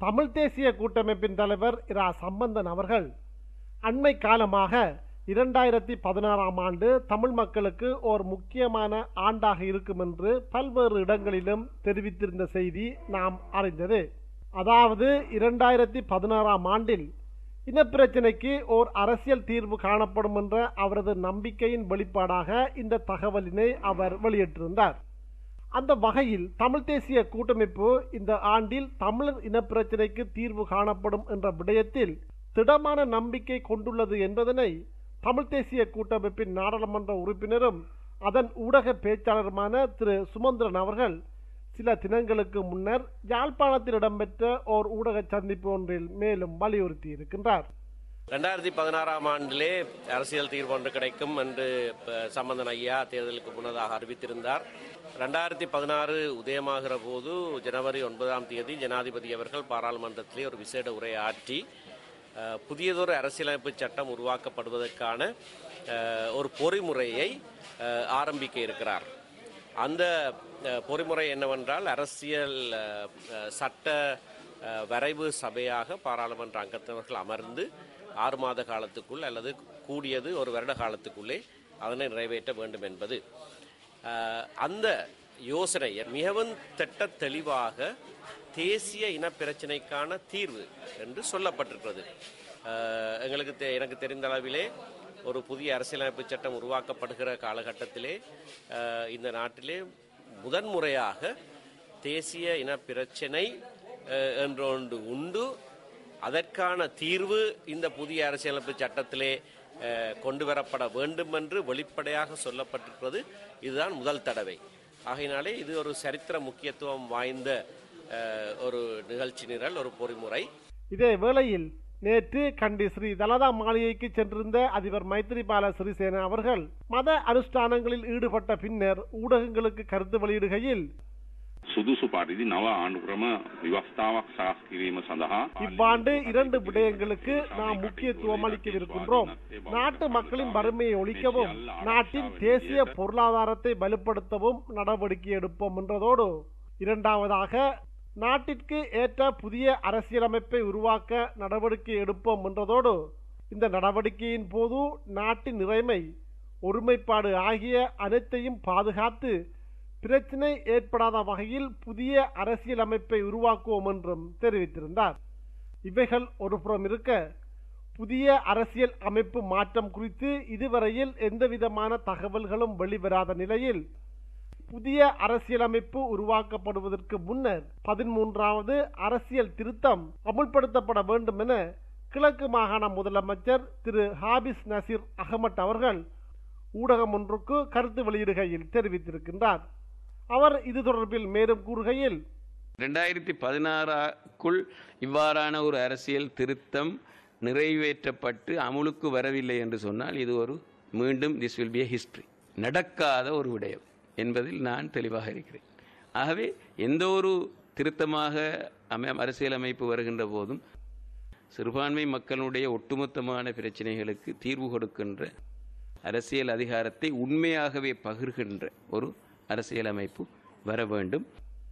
தமிழ் தேசிய கூட்டமைப்பின் தலைவர் இரா சம்பந்தன் அவர்கள் அண்மை காலமாக இரண்டாயிரத்தி பதினாறாம் ஆண்டு தமிழ் மக்களுக்கு ஓர் முக்கியமான ஆண்டாக இருக்கும் என்று பல்வேறு இடங்களிலும் தெரிவித்திருந்த செய்தி நாம் அறிந்தது அதாவது இரண்டாயிரத்தி பதினாறாம் ஆண்டில் இனப்பிரச்சினைக்கு ஓர் அரசியல் தீர்வு காணப்படும் என்ற அவரது நம்பிக்கையின் வெளிப்பாடாக இந்த தகவலினை அவர் வெளியிட்டிருந்தார் அந்த வகையில் தமிழ் தேசிய கூட்டமைப்பு இந்த ஆண்டில் தமிழர் இனப்பிரச்சினைக்கு தீர்வு காணப்படும் என்ற விடயத்தில் திடமான நம்பிக்கை கொண்டுள்ளது என்பதனை தமிழ் தேசிய கூட்டமைப்பின் நாடாளுமன்ற உறுப்பினரும் அதன் ஊடக பேச்சாளருமான திரு சுமந்திரன் அவர்கள் சில தினங்களுக்கு முன்னர் யாழ்ப்பாணத்தில் இடம்பெற்ற ஓர் ஊடக சந்திப்பு ஒன்றில் மேலும் வலியுறுத்தி இருக்கின்றார் ரெண்டாயிரத்தி பதினாறாம் ஆண்டிலே அரசியல் தீர்வு ஒன்று கிடைக்கும் என்று ப- சம்பந்தன் ஐயா தேர்தலுக்கு முன்னதாக அறிவித்திருந்தார் ரெண்டாயிரத்தி பதினாறு உதயமாகிற போது ஜனவரி ஒன்பதாம் தேதி ஜனாதிபதி அவர்கள் பாராளுமன்றத்திலே ஒரு விசேட உரை ஆற்றி அஹ், புதியதொரு அரசியலமைப்பு சட்டம் உருவாக்கப்படுவதற்கான அஹ், ஒரு பொறிமுறையை அஹ், ஆரம்பிக்க இருக்கிறார் அந்த அஹ், பொறிமுறை என்னவென்றால் அரசியல் அஹ், அஹ், சட்ட அஹ், வரைவு சபையாக பாராளுமன்ற அங்கத்தவர்கள் அமர்ந்து ஆறு மாத காலத்துக்குள் அல்லது கூடியது ஒரு வருட காலத்துக்குள்ளே அதனை நிறைவேற்ற வேண்டும் என்பது அஹ், அந்த யோசனை மிகவும் திட்ட தெளிவாக தேசிய இன பிரச்சினைக்கான தீர்வு என்று சொல்லப்பட்டிருக்கிறது அஹ், எங்களுக்கு தெ- எனக்கு தெரிந்த அளவிலே ஒரு புதிய அரசியலமைப்பு சட்டம் உருவாக்கப்படுகிற காலகட்டத்திலே அஹ், இந்த நாட்டிலே முதன்முறையாக தேசிய இன பிரச்சினை அஹ், என்ற ஒன்று உண்டு அதற்கான தீர்வு இந்த புதிய அரசியலமைப்பு சட்டத்திலே அஹ், கொண்டு வரப்பட வேண்டும் என்று வெளிப்படையாக சொல்லப்பட்டிருக்கிறது இதுதான் முதல் தடவை ஆகையினாலே இது ஒரு சரித்திர முக்கியத்துவம் வாய்ந்த அஹ், ஒரு நிகழ்ச்சி நிரல் ஒரு பொறிமுறை இதே வேளையில் நேற்று கண்டி ஸ்ரீ தலதா மாளிகைக்கு சென்றிருந்த அதிபர் மைத்திரிபால சிறிசேன அவர்கள் மத அனுஷ்டானங்களில் ஈடுபட்ட பின்னர் ஊடகங்களுக்கு கருத்து வெளியிடுகையில் සුදුසු පරිදි නව ආණ්ඩුක්‍රම ව්‍යවස්ථාවක් සකස් කිරීම සඳහා இவ்வாண்டு இரண்டு விடயங்களுக்கு நாம் முக்கியத்துவம் அளிக்கவிருக்கின்றோம் நாட்டு மக்களின் வறுமையை ஒழிக்கவும் நாட்டின் தேசிய பொருளாதாரத்தை வலுப்படுத்தவும் நடவடிக்கை எடுப்போம் என்றதோடு இரண்டாவதாக நாட்டிற்கு ஏற்ற புதிய அரசியலமைப்பை உருவாக்க நடவடிக்கை எடுப்போம் என்றதோடு இந்த நடவடிக்கையின் போது நாட்டின் நிறைமை ஒருமைப்பாடு ஆகிய அனைத்தையும் பாதுகாத்து பிரச்சினை ஏற்படாத வகையில் புதிய அரசியலமைப்பை உருவாக்குவோம் என்றும் தெரிவித்திருந்தார் இவைகள் ஒருபுறம் இருக்க புதிய அரசியல் அமைப்பு மாற்றம் குறித்து இதுவரையில் எந்தவிதமான தகவல்களும் வெளிவராத நிலையில் புதிய அரசியலமைப்பு உருவாக்கப்படுவதற்கு முன்னர் பதிமூன்றாவது அரசியல் திருத்தம் அமுல்படுத்தப்பட வேண்டும் என கிழக்கு மாகாண முதலமைச்சர் திரு ஹாபிஸ் நசீர் அகமட் அவர்கள் ஊடகம் ஒன்றுக்கு கருத்து வெளியிடுகையில் தெரிவித்திருக்கின்றார் அவர் இது தொடர்பில் மேலும் கூறுகையில் ரெண்டாயிரத்தி பதினாறுக்குள் இவ்வாறான ஒரு அரசியல் திருத்தம் நிறைவேற்றப்பட்டு அமுலுக்கு வரவில்லை என்று சொன்னால் இது ஒரு மீண்டும் this will be a history நடக்காத ஒரு விடயம் என்பதில் நான் தெளிவாக இருக்கிறேன் ஆகவே எந்த ஒரு திருத்தமாக அமை அரசியலமைப்பு வருகின்ற போதும் சிறுபான்மை மக்களுடைய ஒட்டுமொத்தமான பிரச்சனைகளுக்கு தீர்வு கொடுக்கின்ற அரசியல் அதிகாரத்தை உண்மையாகவே பகிர்கின்ற ஒரு அரசியலமைப்பு வர வேண்டும்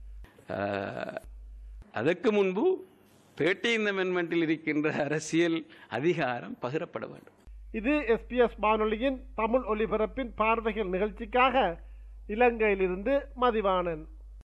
ஆஹ், அதற்கு முன்பு தேர்ட்டீன் அமெண்ட்மெண்ட்டில் இருக்கின்ற அரசியல் அதிகாரம் பகிரப்பட வேண்டும் இது எஸ்பிஎஸ் வானொலியின் தமிழ் ஒலிபரப்பின் பார்வைகள் நிகழ்ச்சிக்காக இலங்கையிலிருந்து மதிவாணன்